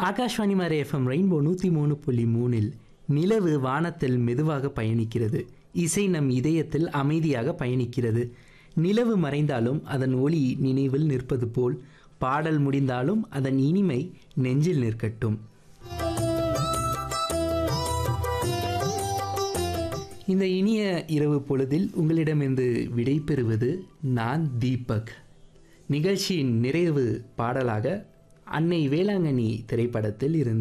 Akashvani மாரே FM rainbow நூற்றி மூணு புள்ளி மூணில் நிலவு வானத்தில் மெதுவாக பயணிக்கிறது இசை நம் இதயத்தில் அமைதியாக பயணிக்கிறது நிலவு மறைந்தாலும் அதன் ஒளி நினைவில் நிற்பது போல் பாடல் முடிந்தாலும் அதன் இனிமை நெஞ்சில் நிற்கட்டும் இந்த இனிய இரவு பொழுதில் உங்களிடமிருந்து விடை பெறுவது நான் தீபக் நிகழ்ச்சியின் நிறைவு பாடலாக அன்னை வேளாங்கண்ணி திரைப்படத்தில் இருந்து